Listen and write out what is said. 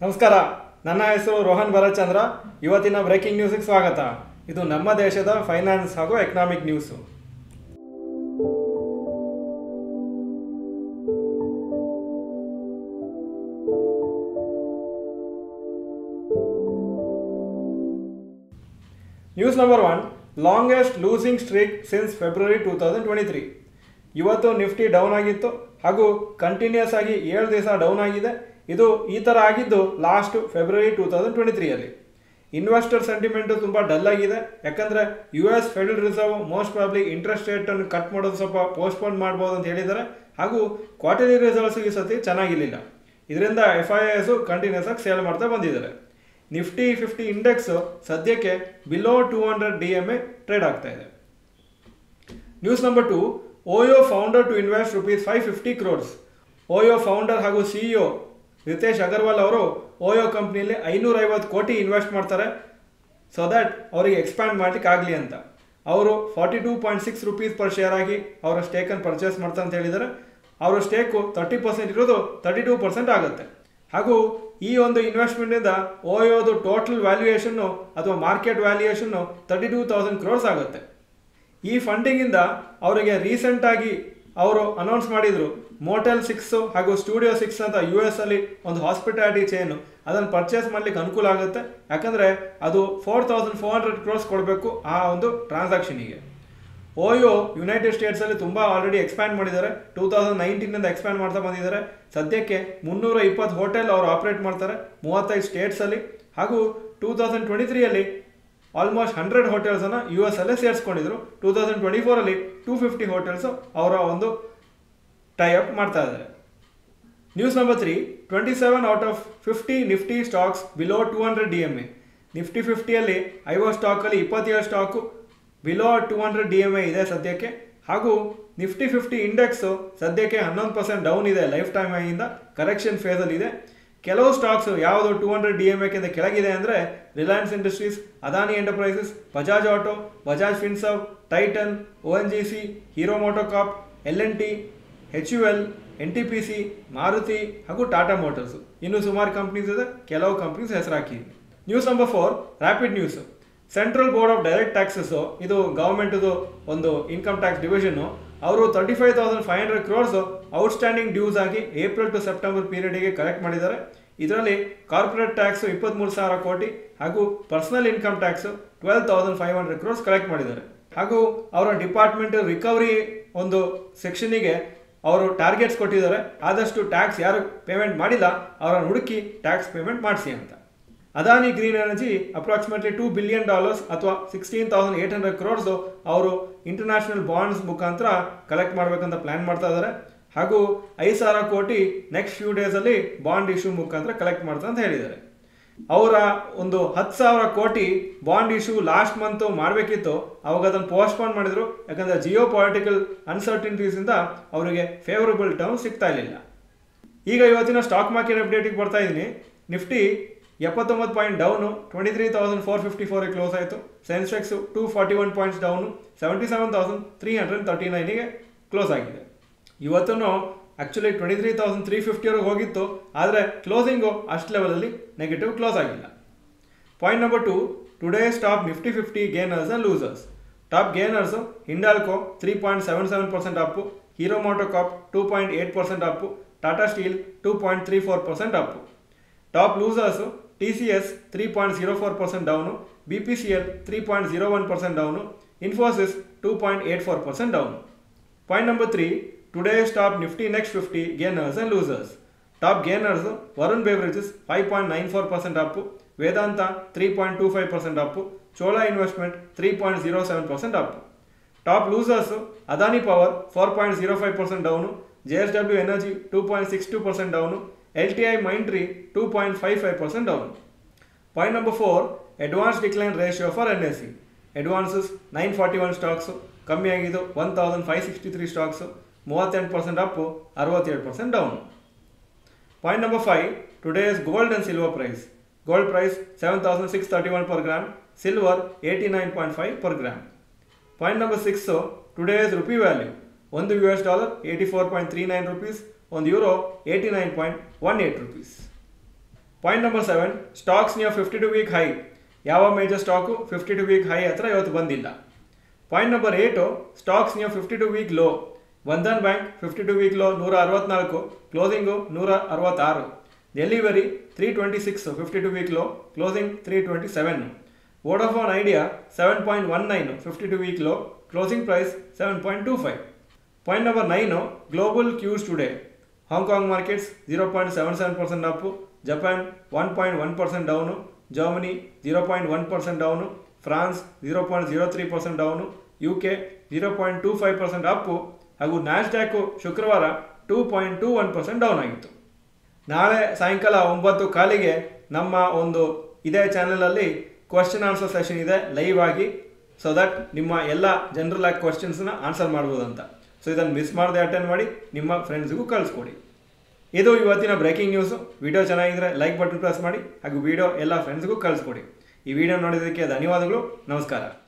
ನಮಸ್ಕಾರ ನನ್ನ ಹೆಸರು ರೋಹನ್ ಭರತ್ಚಂದ್ರ ಇವತ್ತಿನ ಬ್ರೇಕಿಂಗ್ ನ್ಯೂಸ್ಗೆ ಸ್ವಾಗತ ಇದು ನಮ್ಮ ದೇಶದ ಫೈನಾನ್ಸ್ ಹಾಗೂ economic news news number one longest losing streak since February two thousand twenty three ಇವತ್ತು ನಿಫ್ಟಿ ಡೌನ್ ಆಗಿತ್ತು ಹಾಗೂ ಕಂಟಿನ್ಯೂಸ್ ಆಗಿ ಏಳು ದಿವಸ ಡೌನ್ ಆಗಿದೆ ಇದು ಈ ಥರ ಆಗಿದ್ದು last February two thousand twenty ತ್ರೀಯಲ್ಲಿ ಇನ್ವೆಸ್ಟರ್ ಸೆಂಟಿಮೆಂಟು ತುಂಬ ಡಲ್ ಆಗಿದೆ ಯಾಕಂದರೆ U S Federal Reserve most probably interest ರೇಟನ್ನು ಕಟ್ ಮಾಡೋದು ಸ್ವಲ್ಪ ಪೋಸ್ಟ್ಪೋನ್ ಮಾಡ್ಬೋದು ಅಂತ ಹೇಳಿದ್ದಾರೆ ಹಾಗೂ ಕ್ವಾರ್ಟರ್ಲಿ ರಿಸಲ್ಟ್ಸ್ ಈ ಸತಿ ಚೆನ್ನಾಗಿರಲಿಲ್ಲ ಇದರಿಂದ ಎಫ್ ಐ ಎಸು ಕಂಟಿನ್ಯೂಸ್ ಆಗಿ ಸೇಲ್ ಮಾಡ್ತಾ ಬಂದಿದ್ದಾರೆ ನಿಫ್ಟಿ ಫಿಫ್ಟಿ ಇಂಡೆಕ್ಸ್ ಸದ್ಯಕ್ಕೆ below two hundred D M A trade ಆಗ್ತಾ ಇದೆ news number two OYO founder to invest rupees five fifty crores OYO founder ಹಾಗೂ ಸಿಇಒ ರಿತೇಶ್ ಅಗರ್ವಾಲ್ ಅವರು ಓಯೋ ಕಂಪ್ನಿಯಲ್ಲಿ ಐನೂರೈವತ್ತು ಕೋಟಿ ಇನ್ವೆಸ್ಟ್ ಮಾಡ್ತಾರೆ ಸೊ ದ್ಯಾಟ್ ಅವರಿಗೆ ಎಕ್ಸ್ಪ್ಯಾಂಡ್ ಮಾಡ್ಲಿಕ್ಕೆ ಆಗಲಿ ಅಂತ ಅವರು forty two point six rupees per share ಆಗಿ ಅವರ ಸ್ಟೇಕನ್ನು ಪರ್ಚೇಸ್ ಮಾಡ್ತಾರೆ ಅಂತ ಹೇಳಿದ್ದಾರೆ ಅವರ ಸ್ಟೇಕು ತರ್ಟಿ ಪರ್ಸೆಂಟ್ ಇರೋದು ತರ್ಟಿ ಟೂ ಪರ್ಸೆಂಟ್ ಆಗುತ್ತೆ ಹಾಗೂ ಈ ಒಂದು ಇನ್ವೆಸ್ಟ್ಮೆಂಟಿಂದ ಓಯೋದು ಟೋಟಲ್ ವ್ಯಾಲ್ಯೂಯೇಷನ್ನು ಅಥವಾ ಮಾರ್ಕೆಟ್ ವ್ಯಾಲ್ಯೂಯೇಷನ್ನು ತರ್ಟಿ ಟೂ ತೌಸಂಡ್ ಕ್ರೋರ್ಸ್ ಆಗುತ್ತೆ ಈ ಫಂಡಿಂಗಿಂದ ಅವರಿಗೆ ರೀಸೆಂಟಾಗಿ ಅವರು ಅನೌನ್ಸ್ ಮಾಡಿದರು ಮೋಟೆಲ್ ಸಿಕ್ಸ್ ಹಾಗೂ ಸ್ಟುಡಿಯೋ ಸಿಕ್ಸ್ ಅಂತ ಯು ಎಸ್ ಅಲ್ಲಿ ಒಂದು ಹಾಸ್ಪಿಟಾಲಿಟಿ ಚೈನು ಅದನ್ನು ಪರ್ಚೇಸ್ ಮಾಡ್ಲಿಕ್ಕೆ ಅನುಕೂಲ ಆಗುತ್ತೆ ಯಾಕಂದರೆ ಅದು four thousand four hundred crores ಕೊಡಬೇಕು ಆ ಒಂದು ಟ್ರಾನ್ಸಾಕ್ಷನಿಗೆ ಓಯೋ ಯುನೈಟೆಡ್ ಸ್ಟೇಟ್ಸಲ್ಲಿ ತುಂಬ ಆಲ್ರೆಡಿ ಎಕ್ಸ್ಪ್ಯಾಂಡ್ ಮಾಡಿದ್ದಾರೆ ಟೂ ತೌಸಂಡ್ ನೈನ್ಟೀನಿಂದ ಎಕ್ಸ್ಪ್ಯಾಂಡ್ ಮಾಡ್ತಾ ಬಂದಿದ್ದಾರೆ ಸದ್ಯಕ್ಕೆ ಮುನ್ನೂರ ಇಪ್ಪತ್ತು ಹೋಟೆಲ್ ಅವರು ಆಪ್ರೇಟ್ ಮಾಡ್ತಾರೆ ಮೂವತ್ತೈದು ಸ್ಟೇಟ್ಸಲ್ಲಿ ಹಾಗೂ ಟೂ ತೌಸಂಡ್ ಟ್ವೆಂಟಿ ತ್ರೀಯಲ್ಲಿ ಆಲ್ಮೋಸ್ಟ್ ಹಂಡ್ರೆಡ್ ಹೋಟೆಲ್ಸನ್ನು ಯು ಎಸ್ ಅಲ್ಲೇ ಸೇರಿಸ್ಕೊಂಡಿದ್ರು ಟೂ ತೌಸಂಡ್ ಟ್ವೆಂಟಿ ಫೋರಲ್ಲಿ ಟೂ ಫಿಫ್ಟಿ ಹೋಟೆಲ್ಸು ಅವರ ಒಂದು ಟೈ ಅಪ್ ಮಾಡ್ತಾ ಇದ್ದಾರೆ news number three twenty seven out of fifty Nifty stocks below two hundred D M A Nifty ಫಿಫ್ಟಿಯಲ್ಲಿ ಐವತ್ತು ಸ್ಟಾಕಲ್ಲಿ ಇಪ್ಪತ್ತೇಳು stock below two hundred D M A ಇದೆ ಸದ್ಯಕ್ಕೆ ಹಾಗೂ ನಿಫ್ಟಿ ಫಿಫ್ಟಿ ಇಂಡೆಕ್ಸು ಸದ್ಯಕ್ಕೆ ಹನ್ನೊಂದು ಪರ್ಸೆಂಟ್ ಡೌನ್ ಇದೆ ಲೈಫ್ ಟೈಮ್ ಆಗಿಂದ ಕರೆಕ್ಷನ್ ಫೇಸಲ್ಲಿ ಇದೆ ಕೆಲವು ಸ್ಟಾಕ್ಸ್ ಯಾವುದು ಟೂ ಹಂಡ್ರೆಡ್ ಡಿ ಎಮ್ ಎಕ್ಕಿಂತ ಕೆಳಗಿದೆ ಅಂದರೆ Reliance Industries Adani Enterprises Bajaj Auto Bajaj Finserv Titan O N G C Hero MotoCorp L N T H U L N T P C Maruti ಹಾಗೂ ಟಾಟಾ ಮೋಟರ್ಸ್ ಇನ್ನು ಸುಮಾರು ಕಂಪ್ನೀಸ್ ಇದೆ ಕೆಲವು ಕಂಪ್ನೀಸ್ ಹೆಸರು ಹಾಕಿದೆ news number four rapid news central board of direct taxes ಇದು ಗವರ್ಮೆಂಟ್ದು ಒಂದು ಇನ್ಕಮ್ ಟ್ಯಾಕ್ಸ್ ಡಿವಿಷನ್ನು ಅವರು thirty five thousand five hundred crores outstanding dues ಆಗಿ ಏಪ್ರಿಲ್ ಟು ಸೆಪ್ಟೆಂಬರ್ ಪೀರಿಯಡ್ಗೆ ಕಲೆಕ್ಟ್ ಮಾಡಿದ್ದಾರೆ ಇದರಲ್ಲಿ ಕಾರ್ಪೊರೇಟ್ ಟ್ಯಾಕ್ಸ್ ಇಪ್ಪತ್ತ್ಮೂರು ಸಾವಿರ ಕೋಟಿ ಹಾಗೂ personal income tax twelve thousand five hundred crores collect ಮಾಡಿದ್ದಾರೆ ಹಾಗೂ ಅವರ ಡಿಪಾರ್ಟ್ಮೆಂಟ್ ರಿಕವರಿ ಒಂದು ಸೆಕ್ಷನಿಗೆ ಅವರು ಟಾರ್ಗೆಟ್ಸ್ ಕೊಟ್ಟಿದ್ದಾರೆ ಆದಷ್ಟು ಟ್ಯಾಕ್ಸ್ ಯಾರು ಪೇಮೆಂಟ್ ಮಾಡಿಲ್ಲ ಅವರನ್ನು ಹುಡುಕಿ ಟ್ಯಾಕ್ಸ್ ಪೇಮೆಂಟ್ ಮಾಡಿಸಿ ಅಂತ Adani green energy approximately two billion dollars ಅಥವಾ sixteen thousand eight hundred crores ಅವರು ಇಂಟರ್ನ್ಯಾಷನಲ್ ಬಾಂಡ್ಸ್ ಮುಖಾಂತರ ಕಲೆಕ್ಟ್ ಮಾಡಬೇಕಂತ ಪ್ಲ್ಯಾನ್ ಮಾಡ್ತಾ ಇದ್ದಾರೆ ಹಾಗೂ ಐದು ಸಾವಿರ ಕೋಟಿ ನೆಕ್ಸ್ಟ್ ಫ್ಯೂ ಡೇಸಲ್ಲಿ ಬಾಂಡ್ ಇಶ್ಯೂ ಮುಖಾಂತರ ಕಲೆಕ್ಟ್ ಮಾಡ್ತಾರೆ ಅಂತ ಹೇಳಿದ್ದಾರೆ ಅವರ ಒಂದು ಹತ್ತು ಸಾವಿರ ಕೋಟಿ ಬಾಂಡ್ ಇಶ್ಯೂ ಲಾಸ್ಟ್ ಮಂತು ಮಾಡಬೇಕಿತ್ತು ಅವಾಗ ಅದನ್ನು ಪೋಸ್ಟ್ಪೋನ್ ಮಾಡಿದರು ಯಾಕಂದರೆ ಜಿಯೋ ಪೊಲಿಟಿಕಲ್ ಅನ್ಸರ್ಟಿನಿಟೀಸಿಂದ ಅವರಿಗೆ ಫೇವರಬಲ್ ಟರ್ಮ್ ಸಿಗ್ತಾ ಇರಲಿಲ್ಲ ಈಗ ಇವತ್ತಿನ ಸ್ಟಾಕ್ ಮಾರ್ಕೆಟ್ ಅಪ್ಡೇಟಿಗೆ ಬರ್ತಾ ಇದ್ದೀನಿ ನಿಫ್ಟಿ ಎಪ್ಪತ್ತೊಂಬತ್ತು point down twenty three thousand four fifty ಫೋರಿಗೆ ಕ್ಲೋಸ್ ಆಯಿತು Sensex two forty one points down seventy seven thousand three hundred thirty ನೈನಿಗೆ ಕ್ಲೋಸ್ ಆಗಿದೆ ಇವತ್ತೂ actually twenty three thousand three ಫಿಫ್ಟಿವರೆಗೆ ಹೋಗಿತ್ತು ಆದರೆ ಕ್ಲೋಸಿಂಗು ಅಷ್ಟು ಲೆವೆಲಲ್ಲಿ ನೆಗೆಟಿವ್ ಕ್ಲೋಸ್ ಆಗಿಲ್ಲ point number two today's top Nifty fifty gainers and losers top gainers Hindalco three point seven seven percent up Hero MotoCorp two point eight percent Appu Tata steel two point three four percent up top losers T C S three point zero four percent down B P C L three point zero one percent down Infosys two point eight four percent down point number three today's top Nifty next fifty gainers and losers top gainers Varun beverages five point nine four percent up Vedanta three point two five percent up Chola investment three point zero seven percent up top losers Adani power four point zero five percent down J S W energy two point six two percent down L T I Mindtree two point five five percent down point number four advance decline ratio for N S C advances nine forty one stocks ಕಮ್ಮಿ ಆಗಿದ್ದು one thousand five sixty three stocks ಮೂವತ್ತೆಂಟು percent up ಅರವತ್ತೇಳು percent down point number five today's gold and silver price gold price seven thousand six thirty one per gram silver eighty nine point five per gram point number six today's rupee value ಒಂದು U S dollar eighty four point three nine rupees ಒಂದು euro eighty nine point one eight rupees point number seven stocks near fifty two week high ಯಾವ major stock fifty two week high ಹತ್ರ ಇವತ್ತು ಬಂದಿಲ್ಲ point number eight stocks near fifty two week low Bandhan bank fifty two week low ನೂರ ಅರವತ್ನಾಲ್ಕು closing ನೂರ ಅರವತ್ತಾರು Delhivery three twenty six fifty two week low closing three twenty seven Vodafone Idea seven point one nine fifty two week low closing price seven point two five point number nine global cues today Hong Kong markets zero point seven seven percent up Japan one point one percent down Germany zero point one percent down France zero point zero three percent down U K zero point two five percent up ಹಾಗೂ Nasdaq ಶುಕ್ರವಾರ two point two one percent down ಆಗಿತ್ತು ನಾಳೆ ಸಾಯಂಕಾಲ ಒಂಬತ್ತು ಕಾಲಿಗೆ ನಮ್ಮ ಒಂದು ಇದೇ ಚಾನಲಲ್ಲಿ ಕ್ವಶನ್ ಆನ್ಸರ್ ಸೆಷನ್ ಇದೆ ಲೈವ್ ಆಗಿ ಸೊ ದಟ್ ನಿಮ್ಮ ಎಲ್ಲ ಜನರಲ್ ಆಗಿ ಕ್ವಶನ್ಸ್ನ ಆನ್ಸರ್ ಮಾಡ್ಬೋದು ಅಂತ ಸೊ ಇದನ್ನು ಮಿಸ್ ಮಾಡದೆ ಅಟೆಂಡ್ ಮಾಡಿ ನಿಮ್ಮ ಫ್ರೆಂಡ್ಸ್ಗೂ ಕಳಿಸ್ಕೊಡಿ ಇದು ಇವತ್ತಿನ ಬ್ರೇಕಿಂಗ್ ನ್ಯೂಸು ವಿಡಿಯೋ ಚೆನ್ನಾಗಿದ್ರೆ ಲೈಕ್ ಬಟನ್ ಪ್ರೆಸ್ ಮಾಡಿ ಹಾಗೂ ವಿಡಿಯೋ ಎಲ್ಲ ಫ್ರೆಂಡ್ಸ್ಗೂ ಕಳಿಸ್ಕೊಡಿ ಈ ವಿಡಿಯೋ ನೋಡಿದ್ದಕ್ಕೆ ಧನ್ಯವಾದಗಳು ನಮಸ್ಕಾರ